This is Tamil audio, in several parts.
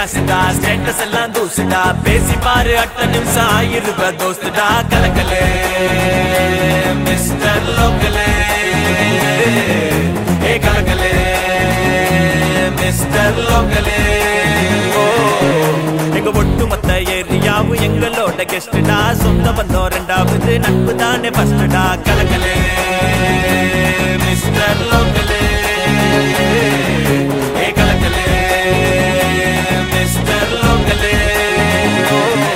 கிளாஸ்டா ஸ்டேட்டஸ் எல்லாம் தூசுடா பேசி பாரு அட்ட நிமிஷம் ஆயிருவ தோஸ்துடா கலக்கலே மிஸ்டர் லோக்கலே ஏ கலக்கலே மிஸ்டர் லோக்கலே ஓ எங்க ஒட்டுமொத்த ஏரியாவும் எங்களோட கெஸ்டா சொந்த பந்தம் ரெண்டாவது நட்பு தானே ஃபர்ஸ்டா கலக்கலே மிஸ்டர் லோக்கலே ஏ கலக்கலே மிஸ்டர் லோக்கலே ஓ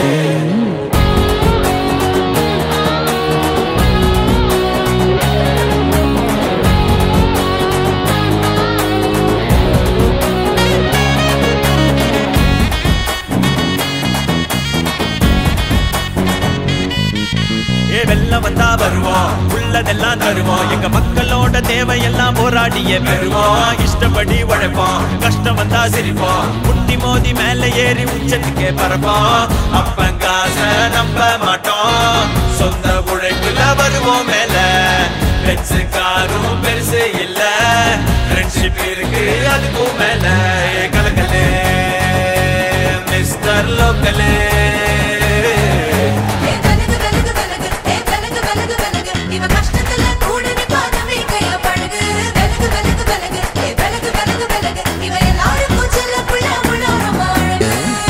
ஏ வெள்ளம் வந்தா வருவோம் உள்ளதெல்லாம் தருவோம் எங்க மக்களோட தேவையெல்லாம் போராடியே பெறுவோம் இஷ்டப்படி உழைப்போம் கஷ்டம் வந்தா சிரிப்போம் முட்டி மோதி மேல ஏறி உச்சத்துக்கே பறப்போம் அப்பங்காச நம்ப மாட்டோம் சொந்த உழைப்புல வருவோம் மேல பெருசு காரும் பெருசு இல்ல ஃப்ரெண்ட்ஷிப் இருக்கு அதுக்கும் மேல ஏ கலக்கலே மிஸ்டர் லோக்கலே ஏ விலகு விலகு விலகு ஏ விலகு விலகு விலகு இவ கஷ்டத்துல கூட நீ பாதமே கைய பழகு விலகு விலகு விலகு ஏ விலகு விலகு விலகு இவ எல்லாருக்கும் செல்ல புள்ள உணரம் அழகு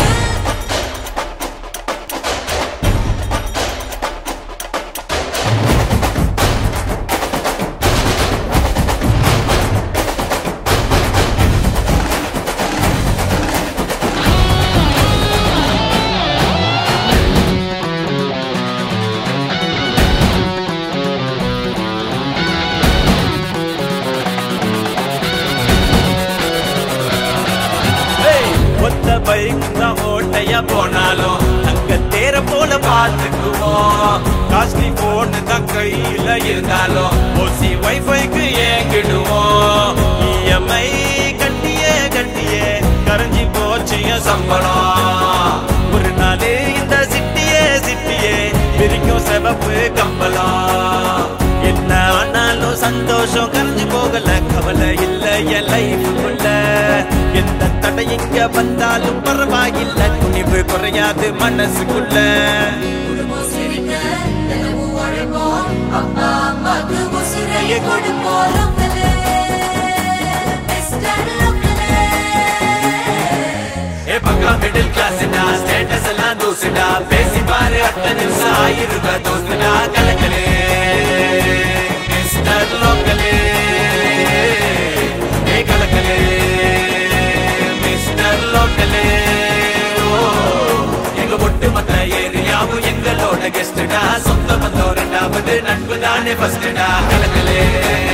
ஏய், ஒத்த பைக் தான் ஓட்டையா போனாலும் அங்க தேர போல பார்த்துக்குவோம் காஸ்ட்லி போன் தான் கையில இருந்தாலும் ஓசி வைஃபைக்கு ஏங்கிடுவோம் இஎம்ஐ கட்டியே கட்டியே கரைஞ்சி போச்சு என் சம்பளம் ஒரு நாள் இந்த சிட்டியே சிட்டியே பிரிக்கும் சிவப்பு கம்பளம் என்ன ஆனாலும் சந்தோஷம் கரைஞ்சு போகல கவலை இல்ல என் லைஃபுக்குள்ள எந்த தடை இங்க வந்தாலும் பரவாயில்ல துணிவு குறையாது மனசுக்குள்ள குடும்பம் சிரிக்க தினமும் உழைப்போம் அப்பா அம்மாக்கு உசிரையை கொடுப்போம் லோக்கலே மிஸ்டர் லோக்கலே ஏ பக்கா மிடில் கிளாஸ்டா ஸ்டேட்டஸ் எல்லாம் தூசுடா பேசி பாரு அட்ட நிமிஷம் ஆயிருவ தோஸ்துடா கலக்கலே மிஸ்டர் லோக்கலே ஏ கலக்கலே மிஸ்டர் லோக்கலே ஓ எங்க ஒட்டுமொத்த ஏரியாவும் எங்களோட கெஸ்டா சொந்த பந்தம் ரெண்டாவது நட்பு தானே ஃபர்ஸ்டா கலக்கலே